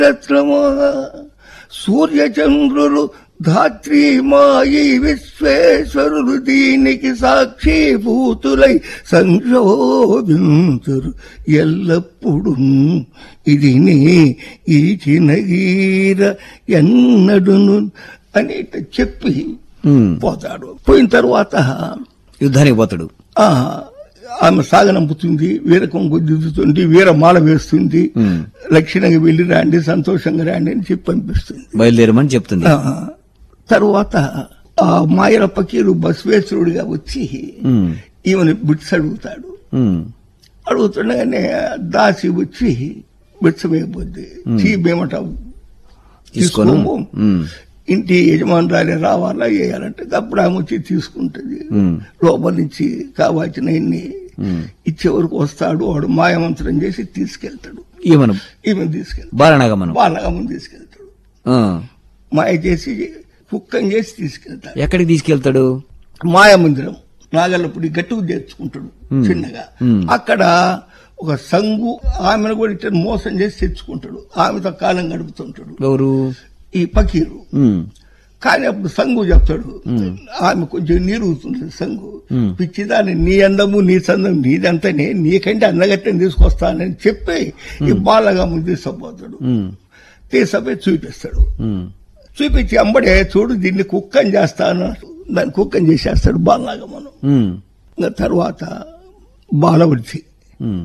రత్నమా సూర్యచంద్రులు ధాత్రి మాయి విశ్వేశ్వరులు దీనికి సాక్షిభూతులై సంశోభింతురు ఎల్లప్పుడు ఇది నీ ఈ చినగీర ఎన్నడును అని ఇట్ట చెప్పి ఉమ్. పోతాడు పోయిన తర్వాత యుద్ధానికి పోతాడు ఆ ఆమె సాగనంపుతుంది వీరకం దిద్దుతుంది వీరమాల వేస్తుంది ఉమ్. లక్షణంగా వెళ్లి రాండి సంతోషంగా రాండి అని చెప్పి పంపిస్తుంది బయలుదేరమని చెప్తుంది ఆ, తరువాత ఆ మాయల పకీరు బసవేశ్వరుడిగా వచ్చి ఉమ్. ఈమెను బిట్స్ అడుగుతాడు ఉమ్. అడుగుతుండగానే దాసి వచ్చి బిచ్చమైపోద్ది చీబేమట తీసుకోను తీసుకోము ఉమ్. ఇంటి యజమానురాలే రావాలా వేయాలంటే అప్పుడు ఆమె వచ్చి తీసుకుంటది ఉమ్. లోపల నుంచి కావాల్సిన ఇన్ని ఉమ్. ఇచ్చే వరకు వస్తాడు వాడు మాయమంత్రం చేసి తీసుకెళ్తాడు ఈమెను ఈమె తీసుకెళ్తాడు బాలనాగమనం బాలగమని తీసుకెళ్తాడు ఆ. మాయ చేసి కుక్కం చేసి తీసుకెళ్తాడు ఎక్కడికి తీసుకెళ్తాడు మాయ మందిరం నాగల్లపుడి గట్టుకు చేర్చుకుంటాడు చిన్నగా మ్మ్. అక్కడ ఒక సంగు ఆమెను కూడా ఇట్లా మోసం చేసి తెచ్చుకుంటాడు ఆమెతో కాలం గడుపుతుంటాడు ఎవరు ఈ పకీరు ఉమ్. కానీ అప్పుడు సంగు చెప్తాడు ఆమె కొంచెం నీరుగుతుంది సంగు మ్మ్. పిచ్చిదాన్ని నీ అందము నీ చందం నీదంతనే నీకంటే అందగట్టని తీసుకొస్తానని చెప్పి ఈ బాలగా ముందు తీసుకుపోతాడు ఉమ్. తీసుకుపోయి చూపిస్తాడు ఉమ్. చూపించి అంబడే చూడు దీన్ని కుక్కని చేస్తాను దాన్ని కుక్కని చేసేస్తాడు బాలలాగా మనం ఉమ్. ఇంకా తర్వాత బాలవృద్ధి ఉమ్.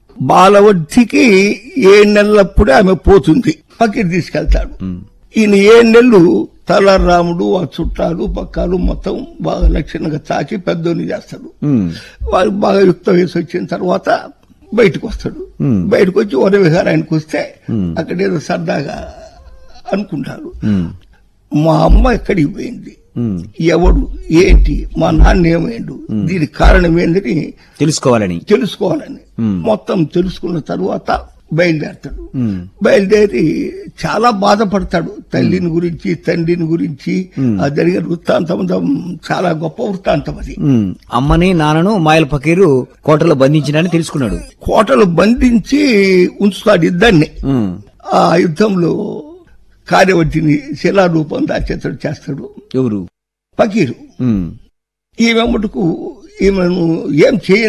బాలవృద్ధికి ఏ నెలలప్పుడే ఆమె పోతుంది పక్కకి తీసుకెళ్తాడు ఈయన ఏ నెలలు తలరాముడు ఆ చుట్టాలు పక్కాలు మొత్తం బాగా లక్షణంగా తాకి పెద్దోని చేస్తాడు ఉమ్. వాళ్ళు బాగా యుక్త వయసు వచ్చిన తర్వాత బయటకు వస్తాడు Hmm. బయటకు వచ్చి వర విహారానికి వస్తే అక్కడ ఏదో సరదాగా అనుకుంటారు ఉమ్. మా అమ్మ ఎక్కడికి పోయింది ఉమ్. ఎవడు ఏంటి మా నాన్న ఏమైండు దీనికి కారణం ఏందని తెలుసుకోవాలని తెలుసుకోవాలని Hmm. మొత్తం తెలుసుకున్న తర్వాత బయలుదేరతాడు ఉమ్. బయలుదేరి చాలా బాధపడతాడు తల్లిని గురించి తండ్రిని గురించి ఆ జరిగిన వృత్తాంతం చాలా గొప్ప వృత్తాంతం అది ఉమ్. అమ్మని నాన్నను మాయల పకీరు కోటలో బంధించినని తెలుసుకున్నాడు కోటలు బంధించి ఉంచుతాడు ఇద్దరిని ఉమ్. ఆ యుద్ధంలో కార్యవర్తిని శిలారూపం దాచేతడు చేస్తాడు ఎవరు పకీరు ఉమ్. ఈమె మటుకు ఈమెను ఏం చేయ